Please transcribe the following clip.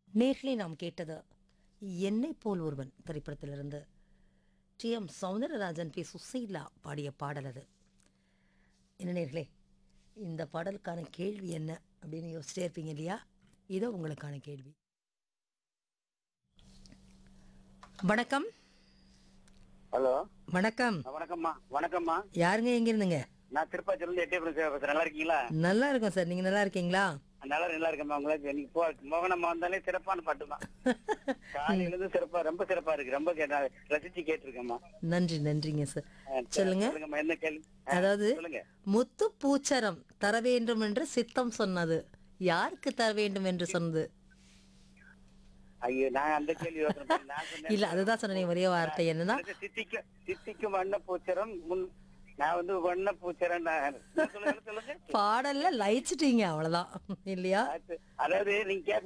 நேர்களே நாம் கேட்டது என்னை போல் ஒருவன் திரைப்படத்திலிருந்து T M Soundararajan P Susheela பாடிய பாடல் அது என்ன நேர்களே இந்த பாடலுக்கான கேள்வி என்ன அப்படின்னு யோசிச்சிட்டே இருப்பீங்க இல்லையா இதோ உங்களுக்கான கேள்வி வணக்கம் ஹலோ வணக்கம் வணக்கம்மா வணக்கம்மா யாருங்க எங்க இருந்துங்க நான் திருப்பாச்சியில இருந்து எட்டே பேசுறேன் நல்லா இருக்கீங்களா நல்லா இருக்கோம் சார் நீங்க நல்லா இருக்கீங்களா நல்லா நல்லா இருக்கேம்மா உங்களுக்கு இன்னைக்கு போ மோகனம்மா வந்தாலே சிறப்பான பாட்டு தான் காலையில இருந்து சிறப்பா ரொம்ப சிறப்பா இருக்கு ரொம்ப கேட்டா ரசிச்சு கேட்டிருக்கேம்மா நன்றி நன்றிங்க சார் ஆ, சொல்லுங்க. சொல்லுங்கம்மா என்ன கேள்வி ஆ, அதாவது சொல்லுங்க முத்து பூச்சரம் தர வேண்டும் என்று சித்தம் சொன்னது யாருக்கு தர வேண்டும் என்று சொன்னது ஐயோ நான் அந்த கேள்வி யோசனை பண்ணல. நான் சொன்னேன் இல்ல அதுதான் சொன்னேன் ஒரே வார்த்தை என்னன்னா எனக்கு சித்திக்கு சித்திக்கு வண்ண பூச்சரம் முன் நான் வந்து வண்ண பூச்சரம் நான் சொல்லுங்க சொல்லுங்க பாடல்ல லயிச்சிட்டீங்க அவ்வளவுதான் இல்லையா அதாவது நீங்க கேட்க